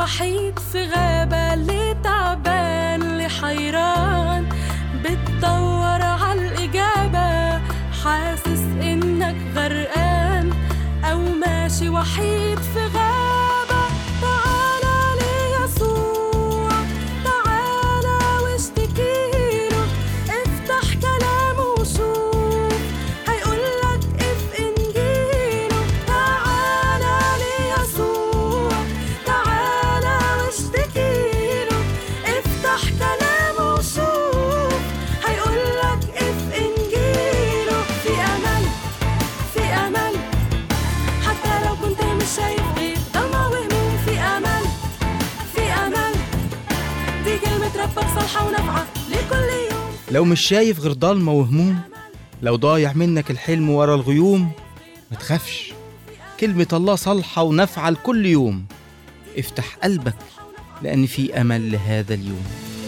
وحيد في غابة اللي تعبان اللي حيران بتدور عالإجابة حاسس إنك غرقان أو ماشي وحيد في غابة تعالى ليسوع تعالى واشتكيله افتح كلامه وشوف هيقولك اف انجيله تعالى ليسوع تعالى واشتكيله افتح كلامه وشوف هيقولك اف انجيله في امل في امل حتى لو كنت مش شايف غير ضلمة وهموم في امل في امل دي كلمة ربك صالحة ونافعة لكل يوم لو مش شايف غير ضلمة وهموم لو ضايع منك الحلم ورا الغيوم ما تخافش كلمة الله صالحة ونافعة لكل يوم افتح قلبك لأن في أمل لهذا اليوم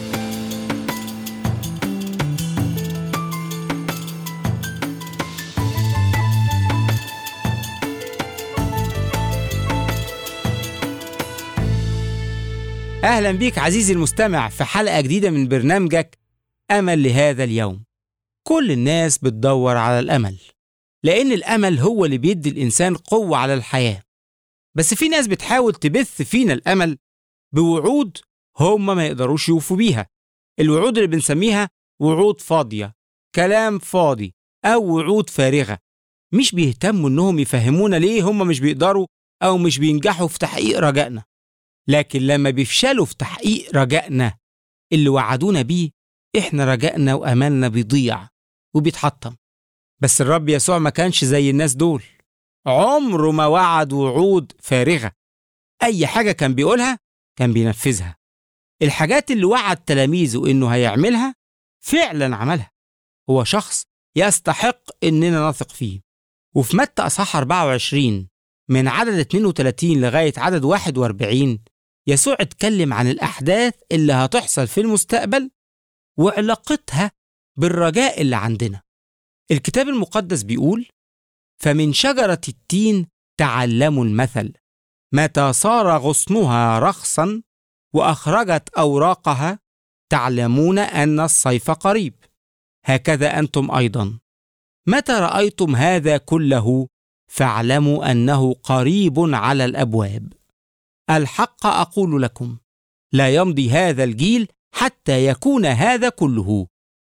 أهلا بيك عزيزي المستمع في حلقة جديدة من برنامجك أمل لهذا اليوم كل الناس بتدور على الأمل لأن الأمل هو اللي بيدي الإنسان قوة على الحياة بس في ناس بتحاول تبث فينا الأمل بوعود هم ما يقدروش يوفوا بيها الوعود اللي بنسميها وعود فاضية كلام فاضي أو وعود فارغة مش بيهتموا إنهم يفهمونا ليه هم مش بيقدروا أو مش بينجحوا في تحقيق رجائنا لكن لما بيفشلوا في تحقيق رجائنا اللي وعدونا بيه احنا رجائنا واملنا بيضيع وبيتحطم بس الرب يسوع ما كانش زي الناس دول عمره ما وعد وعود فارغه اي حاجه كان بيقولها كان بينفذها الحاجات اللي وعد تلاميذه انه هيعملها فعلا عملها هو شخص يستحق اننا نثق فيه وفي متى اصحاح 24 من عدد 32 لغايه عدد 41 يسوع اتكلم عن الأحداث اللي هتحصل في المستقبل وعلاقتها بالرجاء اللي عندنا. الكتاب المقدس بيقول: فمن شجرة التين تعلموا المثل، متى صار غصنها رخصا وأخرجت أوراقها تعلمون أن الصيف قريب. هكذا أنتم أيضا. متى رأيتم هذا كله فاعلموا أنه قريب على الأبواب. الحق اقول لكم لا يمضي هذا الجيل حتى يكون هذا كله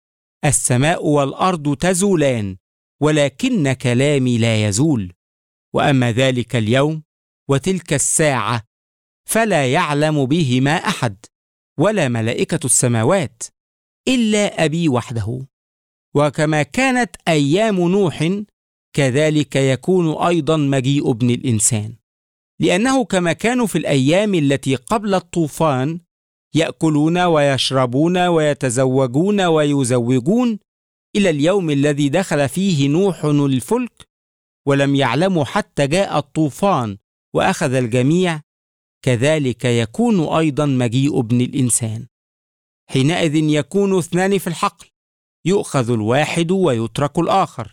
السماء والارض تزولان ولكن كلامي لا يزول واما ذلك اليوم وتلك الساعه فلا يعلم بهما احد ولا ملائكه السماوات الا ابي وحده وكما كانت ايام نوح كذلك يكون ايضا مجيء ابن الانسان لانه كما كانوا في الايام التي قبل الطوفان ياكلون ويشربون ويتزوجون ويزوجون الى اليوم الذي دخل فيه نوح الفلك ولم يعلموا حتى جاء الطوفان واخذ الجميع كذلك يكون ايضا مجيء ابن الانسان حينئذ يكون اثنان في الحقل يؤخذ الواحد ويترك الاخر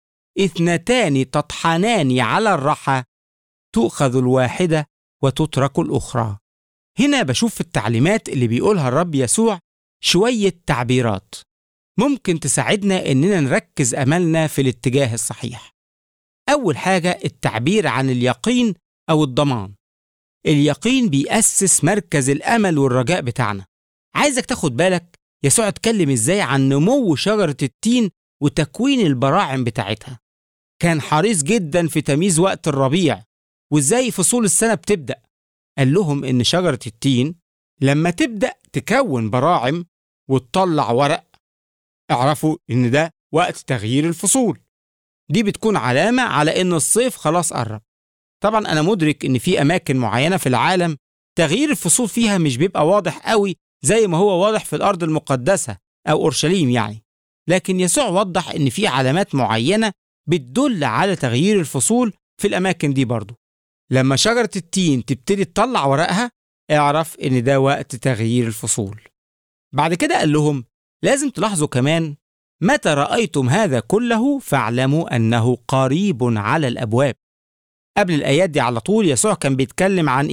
اثنتان تطحنان على الرحى تؤخذ الواحدة وتترك الأخرى. هنا بشوف في التعليمات اللي بيقولها الرب يسوع شوية تعبيرات ممكن تساعدنا إننا نركز أملنا في الاتجاه الصحيح. أول حاجة التعبير عن اليقين أو الضمان. اليقين بيأسس مركز الأمل والرجاء بتاعنا. عايزك تاخد بالك يسوع اتكلم إزاي عن نمو شجرة التين وتكوين البراعم بتاعتها. كان حريص جدا في تمييز وقت الربيع وازاي فصول السنه بتبدا قال لهم ان شجره التين لما تبدا تكون براعم وتطلع ورق اعرفوا ان ده وقت تغيير الفصول دي بتكون علامه على ان الصيف خلاص قرب طبعا انا مدرك ان في اماكن معينه في العالم تغيير الفصول فيها مش بيبقى واضح قوي زي ما هو واضح في الارض المقدسه او اورشليم يعني لكن يسوع وضح ان في علامات معينه بتدل على تغيير الفصول في الاماكن دي برضه لما شجرة التين تبتدي تطلع ورقها اعرف ان ده وقت تغيير الفصول بعد كده قال لهم لازم تلاحظوا كمان متى رأيتم هذا كله فاعلموا أنه قريب على الأبواب قبل الآيات دي على طول يسوع كان بيتكلم عن إيه؟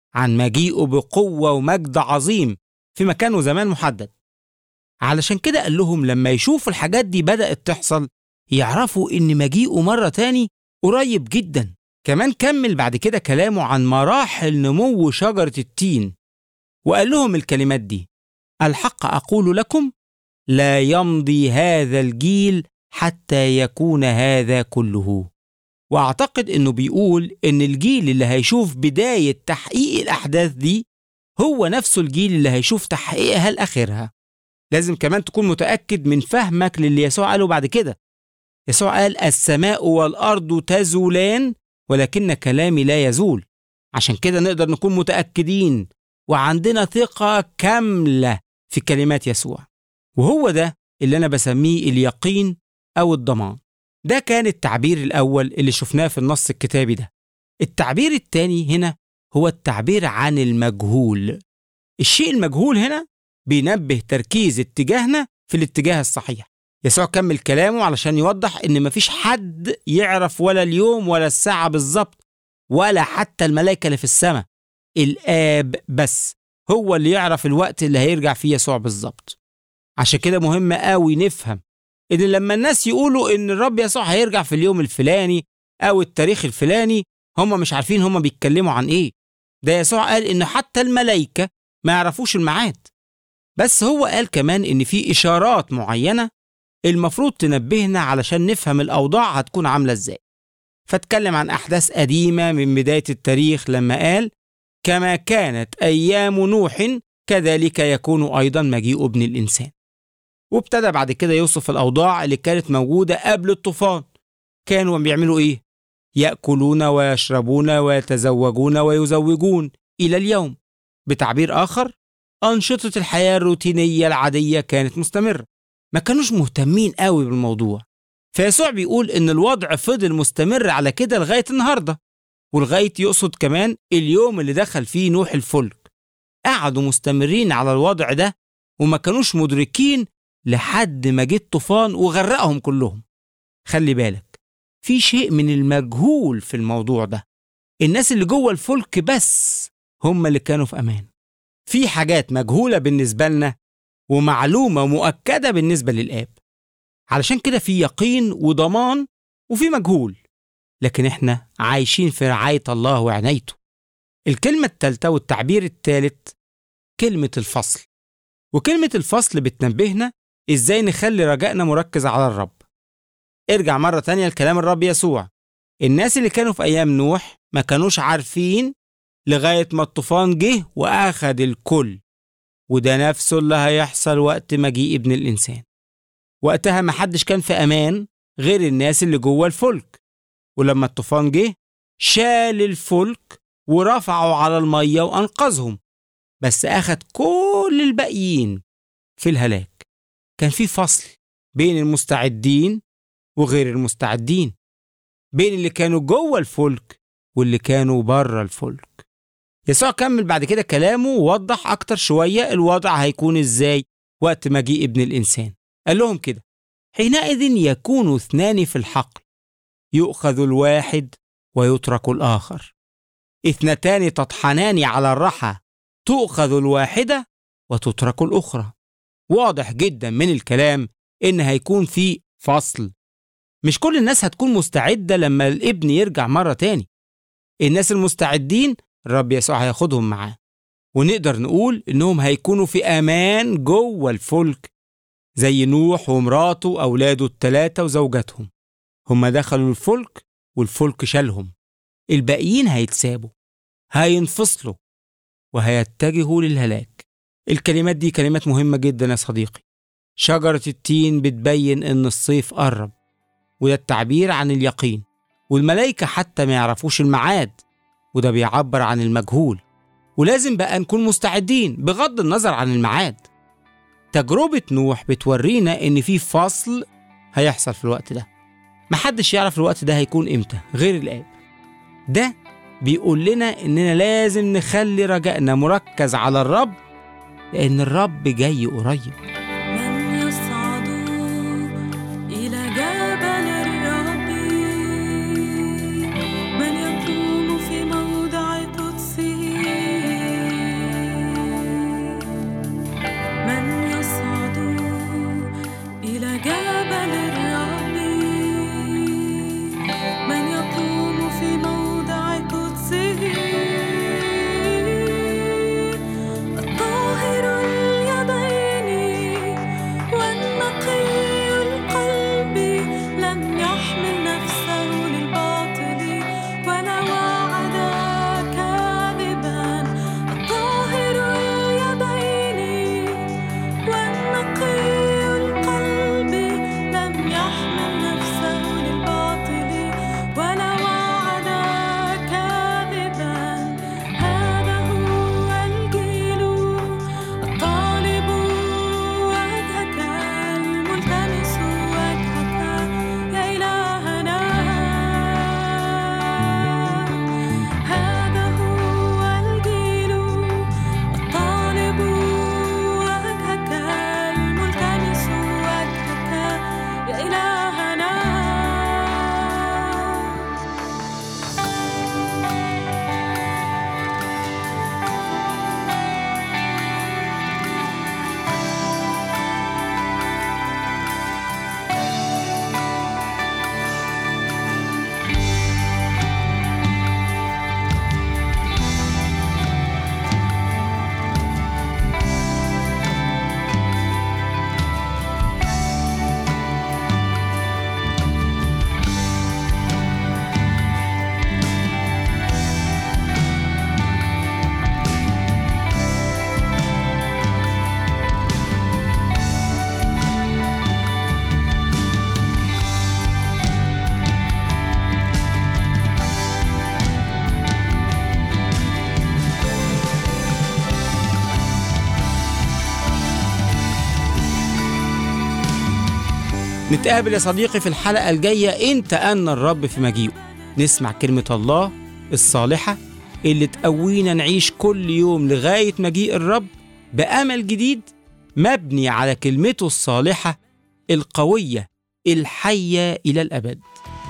عن مجيئه بقوة ومجد عظيم في مكان وزمان محدد علشان كده قال لهم لما يشوفوا الحاجات دي بدأت تحصل يعرفوا إن مجيئه مرة تاني قريب جدا كمان كمل بعد كده كلامه عن مراحل نمو شجرة التين وقال لهم الكلمات دي الحق أقول لكم لا يمضي هذا الجيل حتى يكون هذا كله واعتقد انه بيقول ان الجيل اللي هيشوف بدايه تحقيق الاحداث دي هو نفسه الجيل اللي هيشوف تحقيقها لاخرها لازم كمان تكون متاكد من فهمك للي يسوع قاله بعد كده يسوع قال السماء والارض تزولان ولكن كلامي لا يزول عشان كده نقدر نكون متاكدين وعندنا ثقه كامله في كلمات يسوع وهو ده اللي انا بسميه اليقين او الضمان ده كان التعبير الأول اللي شفناه في النص الكتابي ده. التعبير الثاني هنا هو التعبير عن المجهول. الشيء المجهول هنا بينبه تركيز اتجاهنا في الاتجاه الصحيح. يسوع كمل كلامه علشان يوضح إن مفيش حد يعرف ولا اليوم ولا الساعة بالظبط ولا حتى الملائكة اللي في السماء. الآب بس هو اللي يعرف الوقت اللي هيرجع فيه يسوع بالظبط. عشان كده مهم قوي نفهم ان لما الناس يقولوا ان الرب يسوع هيرجع في اليوم الفلاني او التاريخ الفلاني هم مش عارفين هم بيتكلموا عن ايه ده يسوع قال ان حتى الملائكه ما يعرفوش الميعاد بس هو قال كمان ان في اشارات معينه المفروض تنبهنا علشان نفهم الاوضاع هتكون عامله ازاي فاتكلم عن احداث قديمه من بدايه التاريخ لما قال كما كانت ايام نوح كذلك يكون ايضا مجيء ابن الانسان وابتدى بعد كده يوصف الأوضاع اللي كانت موجودة قبل الطوفان كانوا بيعملوا إيه؟ يأكلون ويشربون ويتزوجون ويزوجون إلى اليوم بتعبير آخر أنشطة الحياة الروتينية العادية كانت مستمرة ما كانوش مهتمين قوي بالموضوع فيسوع بيقول إن الوضع فضل مستمر على كده لغاية النهاردة ولغاية يقصد كمان اليوم اللي دخل فيه نوح الفلك قعدوا مستمرين على الوضع ده وما كانوش مدركين لحد ما جه الطوفان وغرقهم كلهم خلي بالك في شيء من المجهول في الموضوع ده الناس اللي جوه الفلك بس هم اللي كانوا في امان في حاجات مجهوله بالنسبه لنا ومعلومه مؤكده بالنسبه للاب علشان كده في يقين وضمان وفي مجهول لكن احنا عايشين في رعايه الله وعنايته الكلمه الثالثه والتعبير الثالث كلمه الفصل وكلمه الفصل بتنبهنا ازاي نخلي رجائنا مركز على الرب ارجع مرة تانية لكلام الرب يسوع الناس اللي كانوا في أيام نوح ما كانوش عارفين لغاية ما الطوفان جه وأخد الكل وده نفسه اللي هيحصل وقت مجيء ابن الإنسان وقتها ما حدش كان في أمان غير الناس اللي جوه الفلك ولما الطوفان جه شال الفلك ورفعه على المية وأنقذهم بس أخد كل الباقيين في الهلاك كان في فصل بين المستعدين وغير المستعدين بين اللي كانوا جوه الفلك واللي كانوا بره الفلك يسوع كمل بعد كده كلامه ووضح أكتر شوية الوضع هيكون إزاي وقت مجيء ابن الإنسان قال لهم كده حينئذ يكون اثنان في الحقل يؤخذ الواحد ويترك الآخر اثنتان تطحنان على الرحى تؤخذ الواحدة وتترك الأخرى واضح جدا من الكلام إن هيكون في فصل مش كل الناس هتكون مستعدة لما الابن يرجع مرة تاني الناس المستعدين الرب يسوع هياخدهم معاه ونقدر نقول إنهم هيكونوا في أمان جوه الفلك زي نوح ومراته وأولاده التلاتة وزوجاتهم هما دخلوا الفلك والفلك شالهم الباقيين هيتسابوا هينفصلوا وهيتجهوا للهلاك الكلمات دي كلمات مهمة جدا يا صديقي شجرة التين بتبين إن الصيف قرب وده التعبير عن اليقين والملائكة حتى ما يعرفوش الميعاد وده بيعبر عن المجهول ولازم بقى نكون مستعدين بغض النظر عن الميعاد تجربة نوح بتورينا إن في فصل هيحصل في الوقت ده محدش يعرف الوقت ده هيكون إمتى غير الآب ده بيقول لنا إننا لازم نخلي رجائنا مركز على الرب لأن الرب جاي قريب من يصعد إلى جبل الرب من يقوم في موضع قدسه يحمل نفسه للباطل ولا وعد كاذبا الطاهر اليدين والنقي القلب لم يحمل نفسه للباطل ولا وعد كاذبا هذا هو الجيل الطالب وجهك الملتمس وجهك يا إلهنا هذا هو الجيل الطالب وجهك الملتمس وجهك يا إلهنا نتقابل يا صديقي في الحلقة الجاية إن تأنى الرب في مجيئه نسمع كلمة الله الصالحة اللي تقوينا نعيش كل يوم لغاية مجيء الرب بأمل جديد مبني على كلمته الصالحة القوية الحية إلى الأبد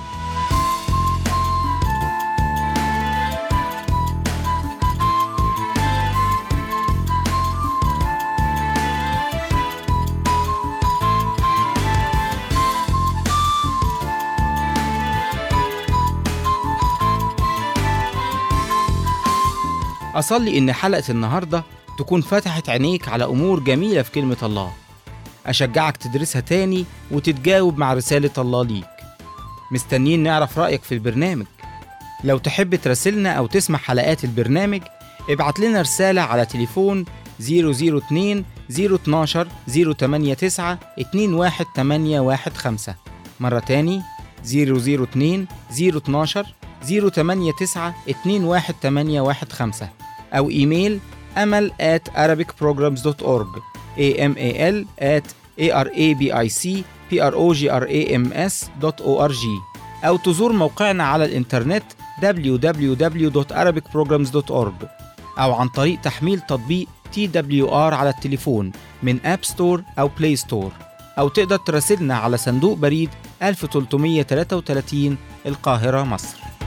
أصلي إن حلقة النهاردة تكون فتحت عينيك على أمور جميلة في كلمة الله أشجعك تدرسها تاني وتتجاوب مع رسالة الله ليك مستنيين نعرف رأيك في البرنامج لو تحب تراسلنا أو تسمع حلقات البرنامج ابعت لنا رسالة على تليفون 002 012 089 21815 مرة تاني 002 012 089 21815 أو إيميل أمل at arabicprograms.org amal at arabicprograms.org أو تزور موقعنا على الإنترنت www.arabicprograms.org أو عن طريق تحميل تطبيق TWR على التليفون من أب ستور أو بلاي ستور أو تقدر تراسلنا على صندوق بريد 1333 القاهرة مصر